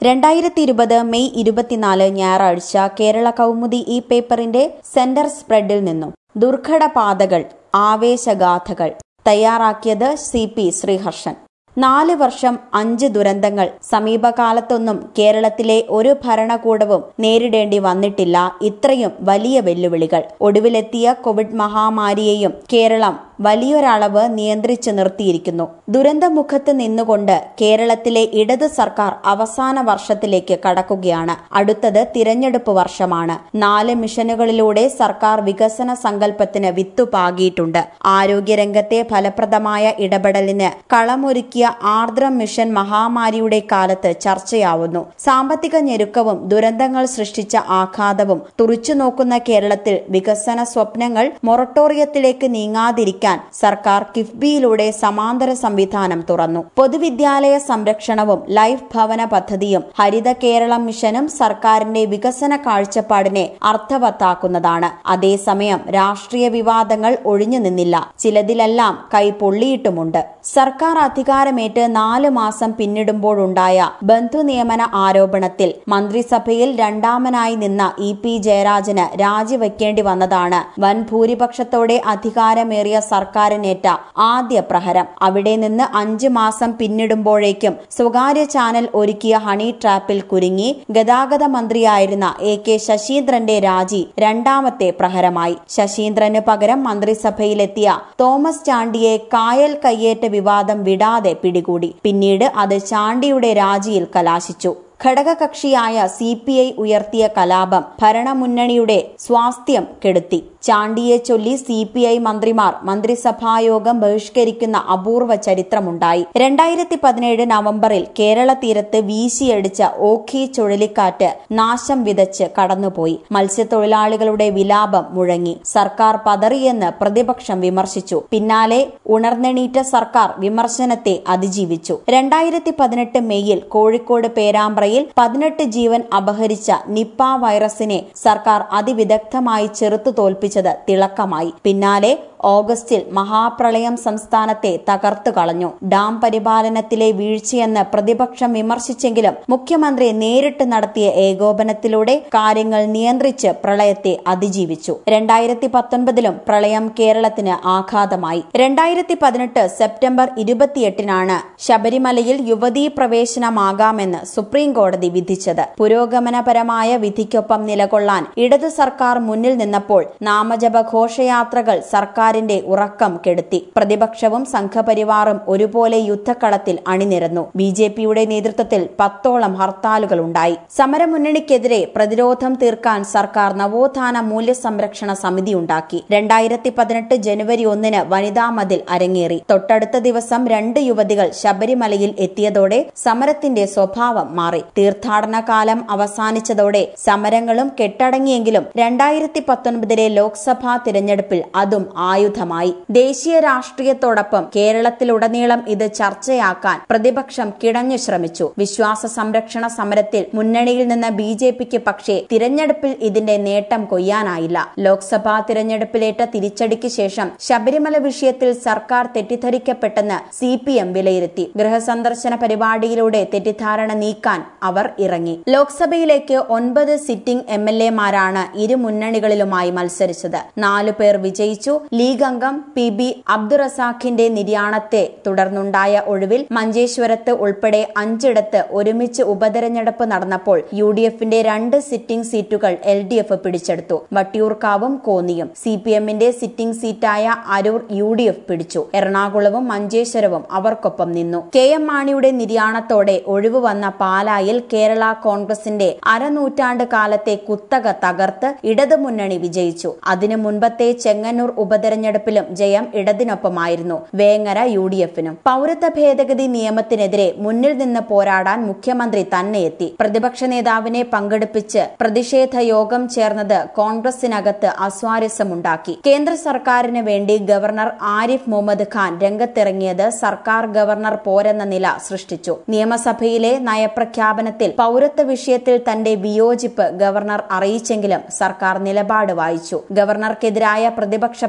രണ്ടായിരത്തി ഇരുപത് മെയ് ഇരുപത്തിനാല് ഞായറാഴ്ച കേരള കൗമുദി ഈ പേപ്പറിന്റെ സെന്റർ സ്പ്രെഡിൽ നിന്നും ദുർഘട പാതകൾ ആവേശഗാഥകൾ തയ്യാറാക്കിയത് സി പി ശ്രീഹർഷൻ നാല് വർഷം അഞ്ച് ദുരന്തങ്ങൾ സമീപകാലത്തൊന്നും കേരളത്തിലെ ഒരു ഭരണകൂടവും നേരിടേണ്ടി വന്നിട്ടില്ല ഇത്രയും വലിയ വെല്ലുവിളികൾ ഒടുവിലെത്തിയ കോവിഡ് മഹാമാരിയെയും കേരളം വലിയൊരളവ് നിയന്ത്രിച്ചു നിർത്തിയിരിക്കുന്നു ദുരന്തമുഖത്ത് നിന്നുകൊണ്ട് കേരളത്തിലെ ഇടത് സർക്കാർ അവസാന വർഷത്തിലേക്ക് കടക്കുകയാണ് അടുത്തത് തിരഞ്ഞെടുപ്പ് വർഷമാണ് നാല് മിഷനുകളിലൂടെ സർക്കാർ വികസന സങ്കല്പത്തിന് വിത്തുപാകിയിട്ടുണ്ട് ആരോഗ്യരംഗത്തെ ഫലപ്രദമായ ഇടപെടലിന് കളമൊരുക്കിയ ആർദ്ര മിഷൻ മഹാമാരിയുടെ കാലത്ത് ചർച്ചയാവുന്നു സാമ്പത്തിക ഞെരുക്കവും ദുരന്തങ്ങൾ സൃഷ്ടിച്ച ആഘാതവും തുറച്ചുനോക്കുന്ന കേരളത്തിൽ വികസന സ്വപ്നങ്ങൾ മൊറട്ടോറിയത്തിലേക്ക് നീങ്ങാതിരിക്കാൻ സർക്കാർ കിഫ്ബിയിലൂടെ സമാന്തര സംവിധാനം തുറന്നു പൊതുവിദ്യാലയ സംരക്ഷണവും ലൈഫ് ഭവന പദ്ധതിയും ഹരിത കേരളം മിഷനും സർക്കാരിന്റെ വികസന കാഴ്ചപ്പാടിനെ അർത്ഥവത്താക്കുന്നതാണ് അതേസമയം രാഷ്ട്രീയ വിവാദങ്ങൾ ഒഴിഞ്ഞു നിന്നില്ല ചിലതിലെല്ലാം കൈപൊള്ളിയിട്ടുമുണ്ട് സർക്കാർ അധികാരമേറ്റ് നാല് മാസം പിന്നിടുമ്പോഴുണ്ടായ ബന്ധുനിയമന ആരോപണത്തിൽ മന്ത്രിസഭയിൽ രണ്ടാമനായി നിന്ന ഇ പി ജയരാജന് രാജിവെക്കേണ്ടി വന്നതാണ് വൻ ഭൂരിപക്ഷത്തോടെ അധികാരമേറിയ സർക്കാരിനേറ്റ ആദ്യ പ്രഹരം അവിടെ നിന്ന് അഞ്ച് മാസം പിന്നിടുമ്പോഴേക്കും സ്വകാര്യ ചാനൽ ഒരുക്കിയ ഹണി ട്രാപ്പിൽ കുരുങ്ങി ഗതാഗത മന്ത്രിയായിരുന്ന എ കെ ശശീന്ദ്രന്റെ രാജി രണ്ടാമത്തെ പ്രഹരമായി ശശീന്ദ്രന് പകരം മന്ത്രിസഭയിലെത്തിയ തോമസ് ചാണ്ടിയെ കായൽ കയ്യേറ്റ വിവാദം വിടാതെ പിടികൂടി പിന്നീട് അത് ചാണ്ടിയുടെ രാജിയിൽ കലാശിച്ചു ഘടകകക്ഷിയായ സി പി ഐ ഉയർത്തിയ കലാപം ഭരണമുന്നണിയുടെ സ്വാസ്ഥ്യം കെടുത്തി ചാണ്ടിയെ ചൊല്ലി സി പി ഐ മന്ത്രിമാർ മന്ത്രിസഭായോഗം ബഹിഷ്കരിക്കുന്ന അപൂർവ ചരിത്രമുണ്ടായി രണ്ടായിരത്തി പതിനേഴ് നവംബറിൽ കേരള തീരത്ത് വീശിയടിച്ച ഓഖി ചുഴലിക്കാറ്റ് നാശം വിതച്ച് കടന്നുപോയി മത്സ്യത്തൊഴിലാളികളുടെ വിലാപം മുഴങ്ങി സർക്കാർ പതറിയെന്ന് പ്രതിപക്ഷം വിമർശിച്ചു പിന്നാലെ ഉണർന്നെണീറ്റ സർക്കാർ വിമർശനത്തെ അതിജീവിച്ചു രണ്ടായിരത്തി പതിനെട്ട് മെയ്യിൽ കോഴിക്കോട് പേരാമ്പ്രയിൽ പതിനെട്ട് ജീവൻ അപഹരിച്ച നിപ്പ വൈറസിനെ സർക്കാർ അതിവിദഗ്ധമായി ചെറുത്തു തോൽപ്പിച്ചത് തിളക്കമായി പിന്നാലെ ഓഗസ്റ്റിൽ മഹാപ്രളയം സംസ്ഥാനത്തെ തകർത്തു കളഞ്ഞു ഡാം പരിപാലനത്തിലെ വീഴ്ചയെന്ന് പ്രതിപക്ഷം വിമർശിച്ചെങ്കിലും മുഖ്യമന്ത്രി നേരിട്ട് നടത്തിയ ഏകോപനത്തിലൂടെ കാര്യങ്ങൾ നിയന്ത്രിച്ച് പ്രളയത്തെ അതിജീവിച്ചു രണ്ടായിരത്തി പത്തൊൻപതിലും പ്രളയം കേരളത്തിന് ആഘാതമായി രണ്ടായിരത്തി പതിനെട്ട് സെപ്റ്റംബർ ഇരുപത്തിയെട്ടിനാണ് ശബരിമലയിൽ യുവതീ പ്രവേശനമാകാമെന്ന് സുപ്രീം കോടതി വിധിച്ചത് പുരോഗമനപരമായ വിധിക്കൊപ്പം നിലകൊള്ളാൻ ഇടതു സർക്കാർ മുന്നിൽ നിന്നപ്പോൾ നാമജപ ഘോഷയാത്രകൾ സർക്കാരിന്റെ ഉറക്കം കെടുത്തി പ്രതിപക്ഷവും സംഘപരിവാറും ഒരുപോലെ യുദ്ധക്കളത്തിൽ അണിനിരന്നു ബി ജെ പിയുടെ നേതൃത്വത്തിൽ പത്തോളം ഹർത്താലുകളുണ്ടായി സമരമുന്നണിക്കെതിരെ പ്രതിരോധം തീർക്കാൻ സർക്കാർ നവോത്ഥാന മൂല്യ സംരക്ഷണ സമിതി ഉണ്ടാക്കി രണ്ടായിരത്തി പതിനെട്ട് ജനുവരി ഒന്നിന് വനിതാ മതിൽ അരങ്ങേറി തൊട്ടടുത്ത ദിവസം രണ്ട് യുവതികൾ ശബരിമലയിൽ എത്തിയതോടെ സമരത്തിന്റെ സ്വഭാവം മാറി തീർത്ഥാടന കാലം അവസാനിച്ചതോടെ സമരങ്ങളും കെട്ടടങ്ങിയെങ്കിലും രണ്ടായിരത്തി പത്തൊൻപതിലെ ലോക്സഭാ തിരഞ്ഞെടുപ്പിൽ അതും ആയുധമായി ദേശീയ രാഷ്ട്രീയത്തോടൊപ്പം കേരളത്തിലുടനീളം ഇത് ചർച്ചയാക്കാൻ പ്രതിപക്ഷം കിടഞ്ഞു ശ്രമിച്ചു വിശ്വാസ സംരക്ഷണ സമരത്തിൽ മുന്നണിയിൽ നിന്ന് ബി ജെ പിക്ക് പക്ഷേ തിരഞ്ഞെടുപ്പിൽ ഇതിന്റെ നേട്ടം കൊയ്യാനായില്ല ലോക്സഭാ തിരഞ്ഞെടുപ്പിലേറ്റ തിരിച്ചടിക്ക് ശേഷം ശബരിമല വിഷയത്തിൽ സർക്കാർ തെറ്റിദ്ധരിക്കപ്പെട്ടെന്ന് സി പി എം വിലയിരുത്തി ഗൃഹസന്ദർശന പരിപാടിയിലൂടെ തെറ്റിദ്ധാരണ നീക്കാൻ അവർ ഇറങ്ങി ലോക്സഭയിലേക്ക് ഒൻപത് സിറ്റിംഗ് എം എൽ എമാരാണ് ഇരു മുന്നണികളിലുമായി മത്സരിച്ചത് നാലു പേർ വിജയിച്ചു ലീഗ് അംഗം പി ബി അബ്ദുറസാഖിന്റെ നിര്യാണത്തെ തുടർന്നുണ്ടായ ഒഴിവിൽ മഞ്ചേശ്വരത്ത് ഉൾപ്പെടെ അഞ്ചിടത്ത് ഒരുമിച്ച് ഉപതെരഞ്ഞെടുപ്പ് നടന്നപ്പോൾ യു ഡി എഫിന്റെ രണ്ട് സിറ്റിംഗ് സീറ്റുകൾ എൽ ഡി എഫ് പിടിച്ചെടുത്തു വട്ടിയൂർക്കാവും കോന്നിയും സി പി എമ്മിന്റെ സിറ്റിംഗ് സീറ്റായ അരൂർ യു ഡി എഫ് പിടിച്ചു എറണാകുളവും മഞ്ചേശ്വരവും അവർക്കൊപ്പം നിന്നു കെ എം മാണിയുടെ നിര്യാണത്തോടെ ഒഴിവ് വന്ന പാലായിൽ കേരള കോൺഗ്രസിന്റെ അരനൂറ്റാണ്ട് കാലത്തെ കുത്തക തകർത്ത് ഇടതുമുന്നണി വിജയിച്ചു അതിനു മുൻപത്തെ ചെങ്ങന്നൂർ ഉപതെരഞ്ഞെടുപ്പിലും ജയം ഇടതിനൊപ്പമായിരുന്നു വേങ്ങര യു ഡി എഫിനും പൌരത്വ ഭേദഗതി നിയമത്തിനെതിരെ മുന്നിൽ നിന്ന് പോരാടാൻ മുഖ്യമന്ത്രി തന്നെ എത്തി പ്രതിപക്ഷ നേതാവിനെ പങ്കെടുപ്പിച്ച് പ്രതിഷേധ യോഗം ചേർന്നത് കോൺഗ്രസിനകത്ത് അസ്വാരസ്യമുണ്ടാക്കി കേന്ദ്ര സർക്കാരിന് വേണ്ടി ഗവർണർ ആരിഫ് മുഹമ്മദ് ഖാൻ രംഗത്തിറങ്ങിയത് സർക്കാർ ഗവർണർ പോരെന്ന നില സൃഷ്ടിച്ചു നിയമസഭയിലെ നയപ്രഖ്യാപനത്തിൽ പൌരത്വ വിഷയത്തിൽ തന്റെ വിയോജിപ്പ് ഗവർണർ അറിയിച്ചെങ്കിലും സർക്കാർ നിലപാട് വായിച്ചു ഗവർണർക്കെതിരായ പ്രതിപക്ഷ പ്രമേയം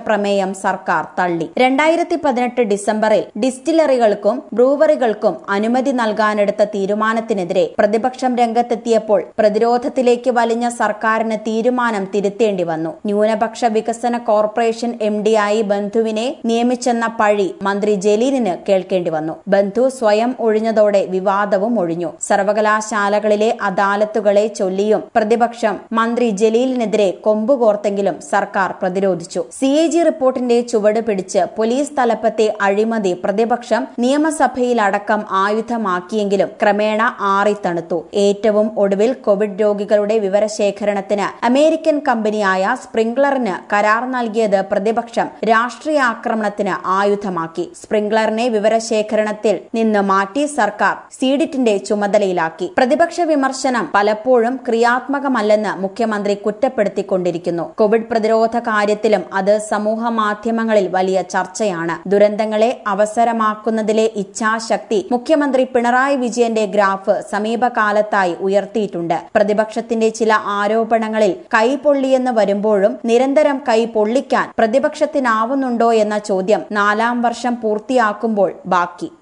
പ്രമേയം സർക്കാർ തള്ളി രണ്ടായിരത്തി പതിനെട്ട് ഡിസംബറിൽ ഡിസ്റ്റിലറികൾക്കും ബ്രൂവറികൾക്കും അനുമതി നൽകാനെടുത്ത തീരുമാനത്തിനെതിരെ പ്രതിപക്ഷം രംഗത്തെത്തിയപ്പോൾ പ്രതിരോധത്തിലേക്ക് വലിഞ്ഞ സർക്കാരിന് തീരുമാനം തിരുത്തേണ്ടി വന്നു ന്യൂനപക്ഷ വികസന കോർപ്പറേഷൻ എം ഡിയായി ബന്ധുവിനെ നിയമിച്ചെന്ന പഴി മന്ത്രി ജലീലിന് കേൾക്കേണ്ടി വന്നു ബന്ധു സ്വയം ഒഴിഞ്ഞതോടെ വിവാദവും ഒഴിഞ്ഞു സർവകലാശാലകളിലെ അദാലത്തുകളെ ചൊല്ലിയും പ്രതിപക്ഷം മന്ത്രി ജലീലിനെതിരെ കൊമ്പുകോർത്തെങ്കിലും സർക്കാർ പ്രതിരോധിച്ചു സി എ ജി റിപ്പോർട്ടിന്റെ ചുവട് പിടിച്ച് പോലീസ് തലപ്പത്തെ അഴിമതി പ്രതിപക്ഷം നിയമസഭയിലടക്കം ആയുധമാക്കിയെങ്കിലും ക്രമേണ ആറിത്തണുത്തു ഏറ്റവും ഒടുവിൽ കോവിഡ് രോഗികളുടെ വിവരശേഖരണത്തിന് അമേരിക്കൻ കമ്പനിയായ സ്പ്രിംഗ്ലറിന് കരാർ നൽകിയത് പ്രതിപക്ഷം രാഷ്ട്രീയ ആക്രമണത്തിന് ആയുധമാക്കി സ്പ്രിംഗ്ലറിനെ വിവരശേഖരണത്തിൽ നിന്ന് മാറ്റി സർക്കാർ സീഡിറ്റിന്റെ ചുമതലയിലാക്കി പ്രതിപക്ഷ വിമർശനം പലപ്പോഴും ക്രിയാത്മകമല്ലെന്ന് മുഖ്യമന്ത്രി കുറ്റപ്പെടുത്തിക്കൊണ്ടിരിക്കുന്നു കോവിഡ് പ്രതിരോധ കാര്യത്തിലും അത് സമൂഹ മാധ്യമങ്ങളിൽ വലിയ ചർച്ചയാണ് ദുരന്തങ്ങളെ അവസരമാക്കുന്നതിലെ ഇച്ഛാശക്തി മുഖ്യമന്ത്രി പിണറായി വിജയന്റെ ഗ്രാഫ് സമീപകാലത്തായി ഉയർത്തിയിട്ടുണ്ട് പ്രതിപക്ഷത്തിന്റെ ചില ആരോപണങ്ങളിൽ കൈപൊള്ളിയെന്ന് വരുമ്പോഴും നിരന്തരം കൈ പൊള്ളിക്കാൻ പ്രതിപക്ഷത്തിനാവുന്നുണ്ടോ എന്ന ചോദ്യം നാലാം വർഷം പൂർത്തിയാക്കുമ്പോൾ ബാക്കി